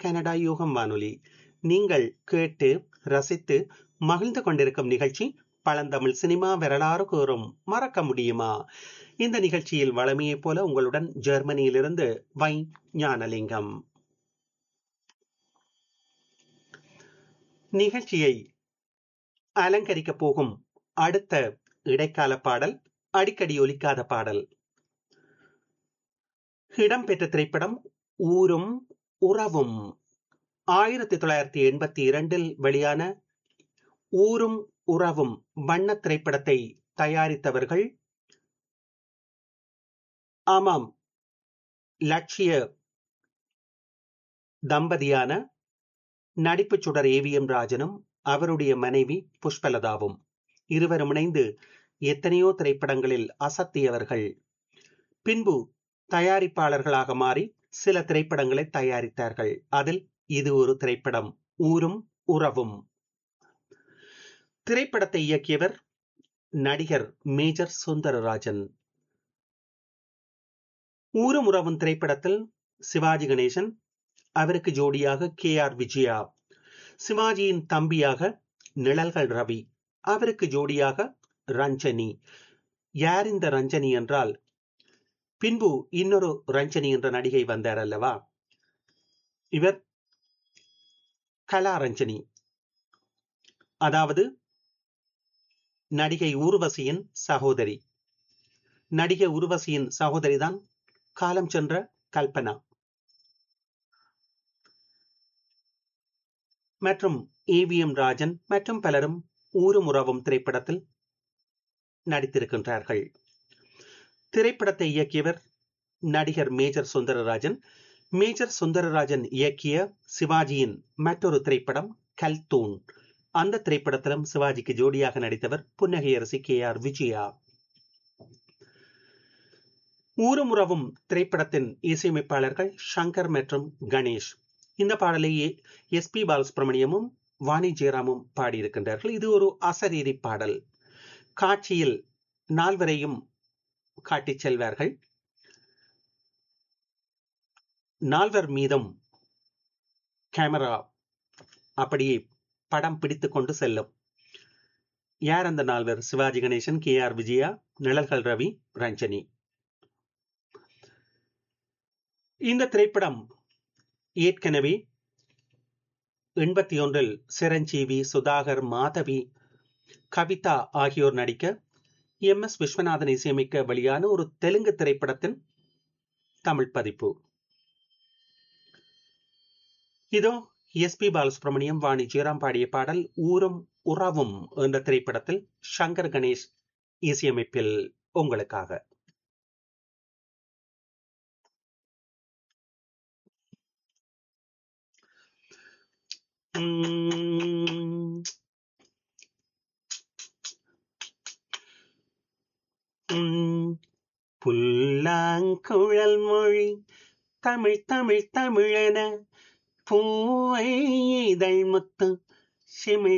Canada யூகம் வானொலி நீங்கள் கேட்டு ரசித்து மகிழ்ந்து கொண்டிருக்கும் நிகழ்ச்சி பழந்தமிழ் சினிமா வரலாறு கூறும் மறக்க முடியுமா இந்த நிகழ்ச்சியில் வளமையைப் போல உங்களுடன் ஜெர்மனியிலிருந்து வை ஞானலிங்கம் நிகழ்ச்சியை அலங்கரிக்கப் போகும் அடுத்த இடைக்கால பாடல் அடிக்கடி ஒலிக்காத பாடல் இடம்பெற்ற திரைப்படம் ஊரும் உறவும் ஆயிரத்தி தொள்ளாயிரத்தி எண்பத்தி இரண்டில் வெளியான ஊரும் உறவும் வண்ண திரைப்படத்தை தயாரித்தவர்கள் ஆமாம் லட்சிய தம்பதியான நடிப்பு சுடர் ஏவிஎம் ராஜனும் அவருடைய மனைவி புஷ்பலதாவும் இருவரும் இணைந்து எத்தனையோ திரைப்படங்களில் அசத்தியவர்கள் பின்பு தயாரிப்பாளர்களாக மாறி சில திரைப்படங்களை தயாரித்தார்கள் அதில் இது ஒரு திரைப்படம் ஊரும் உறவும் திரைப்படத்தை இயக்கியவர் நடிகர் மேஜர் சுந்தரராஜன் ஊரும் உறவும் திரைப்படத்தில் சிவாஜி கணேசன் அவருக்கு ஜோடியாக கே ஆர் விஜயா சிவாஜியின் தம்பியாக நிழல்கள் ரவி அவருக்கு ஜோடியாக ரஞ்சனி யார் இந்த ரஞ்சனி என்றால் பின்பு இன்னொரு ரஞ்சனி என்ற நடிகை வந்தார் அல்லவா இவர் கலா ரஞ்சனி அதாவது நடிகை ஊர்வசியின் சகோதரி நடிகை உருவசியின் சகோதரிதான் காலம் சென்ற கல்பனா மற்றும் ஏவிஎம் ராஜன் மற்றும் பலரும் ஊரும் உறவும் திரைப்படத்தில் நடித்திருக்கின்றார்கள் திரைப்படத்தை இயக்கியவர் நடிகர் மேஜர் சுந்தரராஜன் மேஜர் சுந்தரராஜன் இயக்கிய சிவாஜியின் மற்றொரு திரைப்படம் கல்தூன் அந்த திரைப்படத்திலும் சிவாஜிக்கு ஜோடியாக நடித்தவர் புன்னகையரசி கே ஆர் விஜயா ஊரும் உறவும் திரைப்படத்தின் இசையமைப்பாளர்கள் சங்கர் மற்றும் கணேஷ் இந்த பாடலை எஸ் பி பாலசுப்ரமணியமும் வாணி ஜெயராமும் பாடியிருக்கின்றார்கள் இது ஒரு அசரீரி பாடல் காட்சியில் நால்வரையும் காட்டிச் செல்வார்கள் நால்வர் மீதும் கேமரா அப்படியே படம் பிடித்துக் கொண்டு செல்லும் யார் அந்த நால்வர் சிவாஜி கணேசன் கே ஆர் விஜயா நிழல்கள் ரவி ரஞ்சனி இந்த திரைப்படம் ஏற்கனவே எண்பத்தி ஒன்றில் சிரஞ்சீவி சுதாகர் மாதவி கவிதா ஆகியோர் நடிக்க எம் எஸ் விஸ்வநாதன் இசையமைக்க வெளியான ஒரு தெலுங்கு திரைப்படத்தின் தமிழ் பதிப்பு இதோ எஸ் பி பாலசுப்ரமணியம் வாணி ஜெயராம் பாடிய பாடல் ஊரும் உறவும் என்ற திரைப்படத்தில் சங்கர் கணேஷ் இசையமைப்பில் உங்களுக்காக புல்லாங்குழல் மொழி தமிழ் தமிழ் தமிழென பூவை இதழ் முத்து சிமிழ்